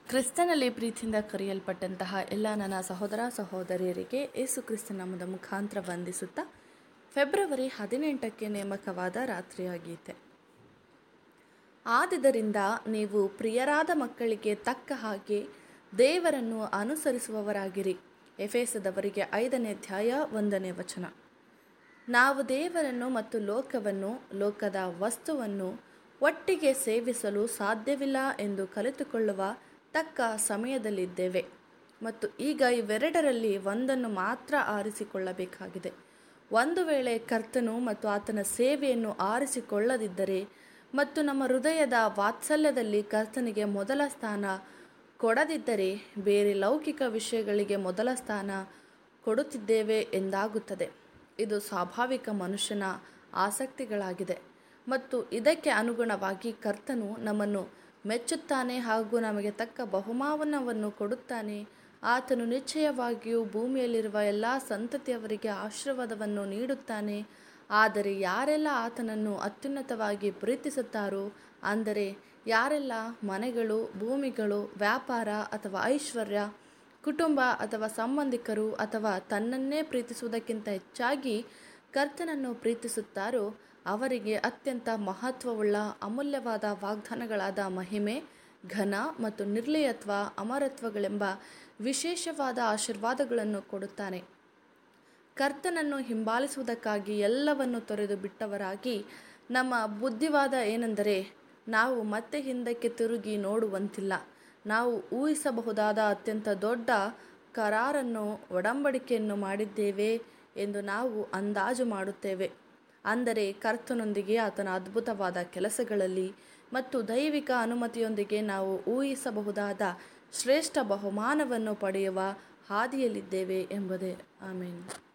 ಕ್ರಿಸ್ತನಲ್ಲಿ ಪ್ರೀತಿಯಿಂದ ಕರೆಯಲ್ಪಟ್ಟಂತಹ ಎಲ್ಲ ನನ್ನ ಸಹೋದರ ಸಹೋದರಿಯರಿಗೆ ಯೇಸು ಕ್ರಿಸ್ತ ನಾಮದ ಮುಖಾಂತರ ವಂದಿಸುತ್ತಾ ಫೆಬ್ರವರಿ ಹದಿನೆಂಟಕ್ಕೆ ನೇಮಕವಾದ ರಾತ್ರಿಯ ಗೀತೆ ಆದುದರಿಂದ ನೀವು ಪ್ರಿಯರಾದ ಮಕ್ಕಳಿಗೆ ತಕ್ಕ ಹಾಗೆ ದೇವರನ್ನು ಅನುಸರಿಸುವವರಾಗಿರಿ ಎಫೇಸದವರಿಗೆ ಐದನೇ ಅಧ್ಯಾಯ ಒಂದನೇ ವಚನ ನಾವು ದೇವರನ್ನು ಮತ್ತು ಲೋಕವನ್ನು ಲೋಕದ ವಸ್ತುವನ್ನು ಒಟ್ಟಿಗೆ ಸೇವಿಸಲು ಸಾಧ್ಯವಿಲ್ಲ ಎಂದು ಕಲಿತುಕೊಳ್ಳುವ ತಕ್ಕ ಸಮಯದಲ್ಲಿದ್ದೇವೆ ಮತ್ತು ಈಗ ಇವೆರಡರಲ್ಲಿ ಒಂದನ್ನು ಮಾತ್ರ ಆರಿಸಿಕೊಳ್ಳಬೇಕಾಗಿದೆ ಒಂದು ವೇಳೆ ಕರ್ತನು ಮತ್ತು ಆತನ ಸೇವೆಯನ್ನು ಆರಿಸಿಕೊಳ್ಳದಿದ್ದರೆ ಮತ್ತು ನಮ್ಮ ಹೃದಯದ ವಾತ್ಸಲ್ಯದಲ್ಲಿ ಕರ್ತನಿಗೆ ಮೊದಲ ಸ್ಥಾನ ಕೊಡದಿದ್ದರೆ ಬೇರೆ ಲೌಕಿಕ ವಿಷಯಗಳಿಗೆ ಮೊದಲ ಸ್ಥಾನ ಕೊಡುತ್ತಿದ್ದೇವೆ ಎಂದಾಗುತ್ತದೆ ಇದು ಸ್ವಾಭಾವಿಕ ಮನುಷ್ಯನ ಆಸಕ್ತಿಗಳಾಗಿದೆ ಮತ್ತು ಇದಕ್ಕೆ ಅನುಗುಣವಾಗಿ ಕರ್ತನು ನಮ್ಮನ್ನು ಮೆಚ್ಚುತ್ತಾನೆ ಹಾಗೂ ನಮಗೆ ತಕ್ಕ ಬಹುಮಾನವನ್ನು ಕೊಡುತ್ತಾನೆ ಆತನು ನಿಶ್ಚಯವಾಗಿಯೂ ಭೂಮಿಯಲ್ಲಿರುವ ಎಲ್ಲ ಸಂತತಿಯವರಿಗೆ ಆಶೀರ್ವಾದವನ್ನು ನೀಡುತ್ತಾನೆ ಆದರೆ ಯಾರೆಲ್ಲ ಆತನನ್ನು ಅತ್ಯುನ್ನತವಾಗಿ ಪ್ರೀತಿಸುತ್ತಾರೋ ಅಂದರೆ ಯಾರೆಲ್ಲ ಮನೆಗಳು ಭೂಮಿಗಳು ವ್ಯಾಪಾರ ಅಥವಾ ಐಶ್ವರ್ಯ ಕುಟುಂಬ ಅಥವಾ ಸಂಬಂಧಿಕರು ಅಥವಾ ತನ್ನನ್ನೇ ಪ್ರೀತಿಸುವುದಕ್ಕಿಂತ ಹೆಚ್ಚಾಗಿ ಕರ್ತನನ್ನು ಪ್ರೀತಿಸುತ್ತಾರೋ ಅವರಿಗೆ ಅತ್ಯಂತ ಮಹತ್ವವುಳ್ಳ ಅಮೂಲ್ಯವಾದ ವಾಗ್ದಾನಗಳಾದ ಮಹಿಮೆ ಘನ ಮತ್ತು ನಿರ್ಲಯತ್ವ ಅಮರತ್ವಗಳೆಂಬ ವಿಶೇಷವಾದ ಆಶೀರ್ವಾದಗಳನ್ನು ಕೊಡುತ್ತಾನೆ ಕರ್ತನನ್ನು ಹಿಂಬಾಲಿಸುವುದಕ್ಕಾಗಿ ಎಲ್ಲವನ್ನು ತೊರೆದು ಬಿಟ್ಟವರಾಗಿ ನಮ್ಮ ಬುದ್ಧಿವಾದ ಏನೆಂದರೆ ನಾವು ಮತ್ತೆ ಹಿಂದಕ್ಕೆ ತಿರುಗಿ ನೋಡುವಂತಿಲ್ಲ ನಾವು ಊಹಿಸಬಹುದಾದ ಅತ್ಯಂತ ದೊಡ್ಡ ಕರಾರನ್ನು ಒಡಂಬಡಿಕೆಯನ್ನು ಮಾಡಿದ್ದೇವೆ ಎಂದು ನಾವು ಅಂದಾಜು ಮಾಡುತ್ತೇವೆ ಅಂದರೆ ಕರ್ತನೊಂದಿಗೆ ಆತನ ಅದ್ಭುತವಾದ ಕೆಲಸಗಳಲ್ಲಿ ಮತ್ತು ದೈವಿಕ ಅನುಮತಿಯೊಂದಿಗೆ ನಾವು ಊಹಿಸಬಹುದಾದ ಶ್ರೇಷ್ಠ ಬಹುಮಾನವನ್ನು ಪಡೆಯುವ ಹಾದಿಯಲ್ಲಿದ್ದೇವೆ ಎಂಬುದೇ ಆಮೇಲೆ